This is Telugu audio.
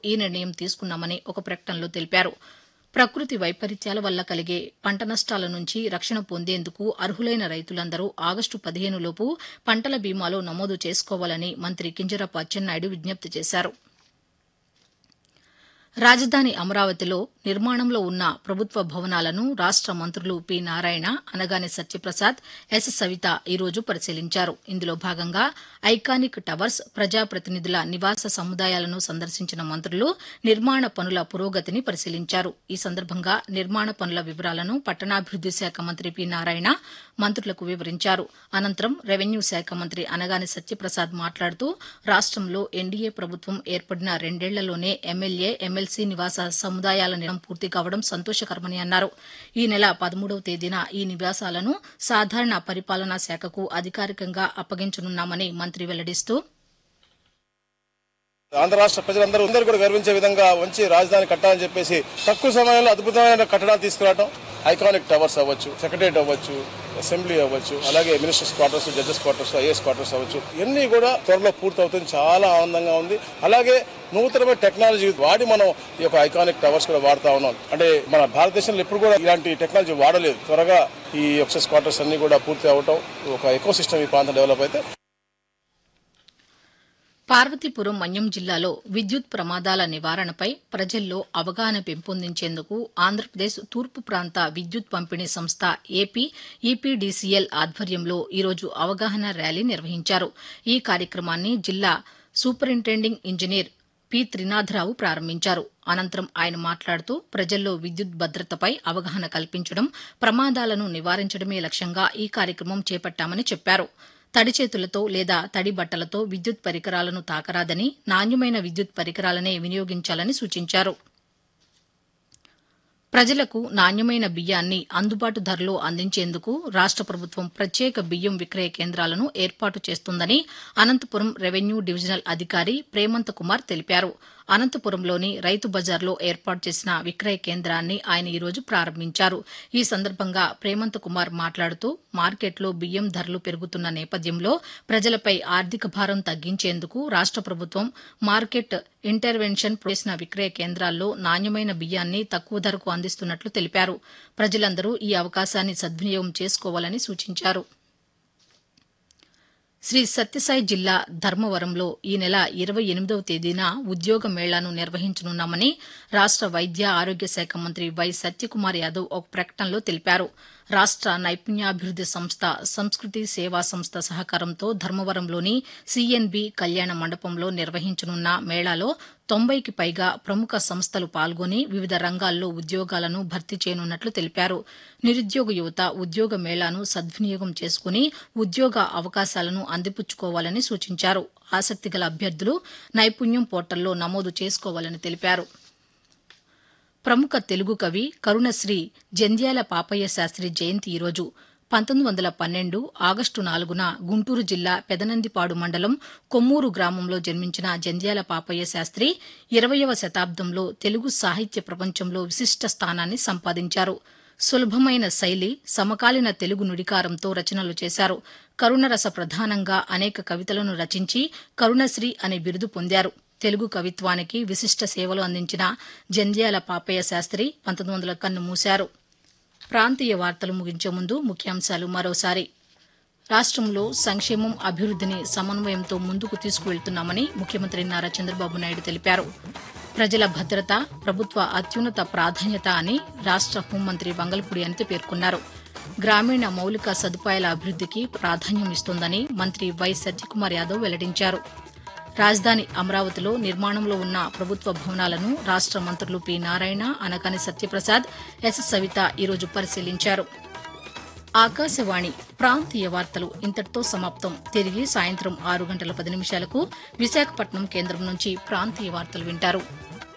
ఈ నిర్ణయం తీసుకున్నామని ఒక ప్రకటనలో తెలిపారు ప్రకృతి వైపరీత్యాల వల్ల కలిగే పంట నష్టాల నుంచి రక్షణ పొందేందుకు అర్హులైన రైతులందరూ ఆగస్టు పదిహేనులోపు పంటల బీమాలో నమోదు చేసుకోవాలని మంత్రి కింజరాపు అచ్చెన్నాయుడు విజ్ఞప్తి చేశారు రాజధాని అమరావతిలో నిర్మాణంలో ఉన్న ప్రభుత్వ భవనాలను రాష్ట మంత్రులు పి నారాయణ అనగాని సత్యప్రసాద్ ఎస్ సవిత ఈరోజు పరిశీలించారు ఇందులో భాగంగా ఐకానిక్ టవర్స్ ప్రజాప్రతినిధుల నివాస సముదాయాలను సందర్శించిన మంత్రులు నిర్మాణ పనుల పురోగతిని పరిశీలించారు ఈ సందర్భంగా నిర్మాణ పనుల వివరాలను పట్టణాభివృద్ది శాఖ మంత్రి పి నారాయణ మంత్రులకు వివరించారు అనంతరం రెవెన్యూ శాఖ మంత్రి అనగాని సత్యప్రసాద్ మాట్లాడుతూ రాష్టంలో ఎన్డీఏ ప్రభుత్వం ఏర్పడిన రెండేళ్లలోనే ఎమ్మెల్యే ఎమ్మెల్సీ నివాస సముదాయాల నిర్మాణం పూర్తి కావడం సంతోషకరమని అన్నారు ఈ నెల పదమూడవ తేదీన ఈ నివాసాలను సాధారణ పరిపాలనా శాఖకు అధికారికంగా అప్పగించనున్నామని మంత్రి వెల్లడిస్తూ ఆంధ్ర రాష్ట్ర ప్రజలందరూ అందరూ కూడా గర్వించే విధంగా మంచి రాజధాని కట్టాలని చెప్పేసి తక్కువ సమయంలో అద్భుతమైన కట్టడాలు తీసుకురావడం ఐకానిక్ టవర్స్ అవ్వచ్చు సెక్రటరియట్ అవ్వచ్చు అసెంబ్లీ అవ్వచ్చు అలాగే ministers quarters judges quarters IAS quarters అవ్వచ్చు ఇవన్నీ కూడా త్వరలో పూర్తి అవుతుంది చాలా ఆనందంగా ఉంది అలాగే నూతనమైన టెక్నాలజీ వాడి మనం ఈ యొక్క ఐకానిక్ టవర్స్ కూడా వాడుతా ఉన్నాం అంటే మన భారతదేశంలో ఎప్పుడు కూడా ఇలాంటి టెక్నాలజీ వాడలేదు త్వరగా ఈ ఎక్సెస్ క్వార్టర్స్ అన్ని కూడా పూర్తి అవటం ఒక ఎకో సిస్టమ్ ఈ ప్రాంతం డెవలప్ అయితే పార్వతీపురం మన్యం జిల్లాలో విద్యుత్ ప్రమాదాల నివారణపై ప్రజల్లో అవగాహన పెంపొందించేందుకు ఆంధ్రప్రదేశ్ తూర్పు ప్రాంత విద్యుత్ పంపిణీ సంస్థ ఏపీ ఈపీడీసీఎల్ ఆధ్వర్యంలో ఈరోజు అవగాహన ర్యాలీ నిర్వహించారు ఈ కార్యక్రమాన్ని జిల్లా సూపరింటెండింగ్ ఇంజనీర్ పి త్రినాథరావు ప్రారంభించారు అనంతరం ఆయన మాట్లాడుతూ ప్రజల్లో విద్యుత్ భద్రతపై అవగాహన కల్పించడం ప్రమాదాలను నివారించడమే లక్ష్యంగా ఈ కార్యక్రమం చేపట్టామని చెప్పారు తడి చేతులతో లేదా తడి బట్టలతో విద్యుత్ పరికరాలను తాకరాదని నాణ్యమైన విద్యుత్ పరికరాలనే వినియోగించాలని సూచించారు ప్రజలకు నాణ్యమైన బియ్యాన్ని అందుబాటు ధరలో అందించేందుకు రాష్ట ప్రభుత్వం ప్రత్యేక బియ్యం విక్రయ కేంద్రాలను ఏర్పాటు చేస్తుందని అనంతపురం రెవెన్యూ డివిజనల్ అధికారి ప్రేమంత్ కుమార్ తెలిపారు అనంతపురంలోని రైతు బజార్లో ఏర్పాటు చేసిన విక్రయ కేంద్రాన్ని ఆయన ఈరోజు ప్రారంభించారు ఈ సందర్భంగా ప్రేమంత్ కుమార్ మాట్లాడుతూ మార్కెట్లో బియ్యం ధరలు పెరుగుతున్న నేపథ్యంలో ప్రజలపై ఆర్థిక భారం తగ్గించేందుకు రాష్ట ప్రభుత్వం మార్కెట్ ఇంటర్వెన్షన్ చేసిన విక్రయ కేంద్రాల్లో నాణ్యమైన బియ్యాన్ని తక్కువ ధరకు అందిస్తున్నట్లు తెలిపారు ప్రజలందరూ ఈ అవకాశాన్ని సద్వినియోగం చేసుకోవాలని సూచించారు శ్రీ సత్యసాయి జిల్లా ధర్మవరంలో ఈ నెల ఇరవై ఎనిమిదవ తేదీన ఉద్యోగ మేళాను నిర్వహించనున్నామని రాష్ట వైద్య ఆరోగ్య శాఖ మంత్రి వై సత్యకుమార్ యాదవ్ ఒక ప్రకటనలో తెలిపారు రాష్ట నైపుణ్యాభివృద్ది సంస్థ సంస్కృతి సేవా సంస్థ సహకారంతో ధర్మవరంలోని సీఎన్బి కళ్యాణ మండపంలో నిర్వహించనున్న మేళాలో తొంభైకి పైగా ప్రముఖ సంస్థలు పాల్గొని వివిధ రంగాల్లో ఉద్యోగాలను భర్తీ చేయనున్నట్లు తెలిపారు నిరుద్యోగ యువత ఉద్యోగ మేళాను సద్వినియోగం చేసుకుని ఉద్యోగ అవకాశాలను అందిపుచ్చుకోవాలని సూచించారు ఆసక్తిగల అభ్యర్థులు నైపుణ్యం పోర్టల్లో నమోదు చేసుకోవాలని తెలిపారు ప్రముఖ తెలుగు కవి కరుణశ్రీ జంధ్యాల పాపయ్య శాస్త్రి జయంతి ఈరోజు పంతొమ్మిది వందల పన్నెండు ఆగస్టు నాలుగున గుంటూరు జిల్లా పెదనందిపాడు మండలం కొమ్మూరు గ్రామంలో జన్మించిన జంధ్యాల పాపయ్య శాస్త్రి ఇరవయవ శతాబ్దంలో తెలుగు సాహిత్య ప్రపంచంలో విశిష్ట స్థానాన్ని సంపాదించారు సులభమైన శైలి సమకాలీన తెలుగు నుడికారంతో రచనలు చేశారు కరుణరస ప్రధానంగా అనేక కవితలను రచించి కరుణశ్రీ అనే బిరుదు పొందారు తెలుగు కవిత్వానికి విశిష్ట సేవలు అందించిన జంధ్యాల పాపయ్య శాస్త్రి పంతొమ్మిది వందల కన్ను మూశారు ప్రాంతీయ వార్తలు ముగించే ముందు ముఖ్యాంశాలు మరోసారి రాష్ట్రంలో సంక్షేమం అభివృద్దిని సమన్వయంతో ముందుకు తీసుకువెళ్తున్నామని ముఖ్యమంత్రి నారా చంద్రబాబు నాయుడు తెలిపారు ప్రజల భద్రత ప్రభుత్వ అత్యున్నత ప్రాధాన్యత అని రాష్ట హోంమంత్రి వంగల్పూడి అనిత పేర్కొన్నారు గ్రామీణ మౌలిక సదుపాయాల అభివృద్దికి ప్రాధాన్యం ఇస్తోందని మంత్రి వై సత్యకుమార్ యాదవ్ వెల్లడించారు రాజధాని అమరావతిలో నిర్మాణంలో ఉన్న ప్రభుత్వ భవనాలను రాష్ట మంత్రులు పి నారాయణ అనగాని సత్యప్రసాద్ ఎస్ సవిత ఈరోజు పరిశీలించారు ఆకాశవాణి ప్రాంతీయ వార్తలు ఇంతటితో సమాప్తం తిరిగి సాయంత్రం ఆరు గంటల పది నిమిషాలకు విశాఖపట్నం కేంద్రం నుంచి ప్రాంతీయ వార్తలు వింటారు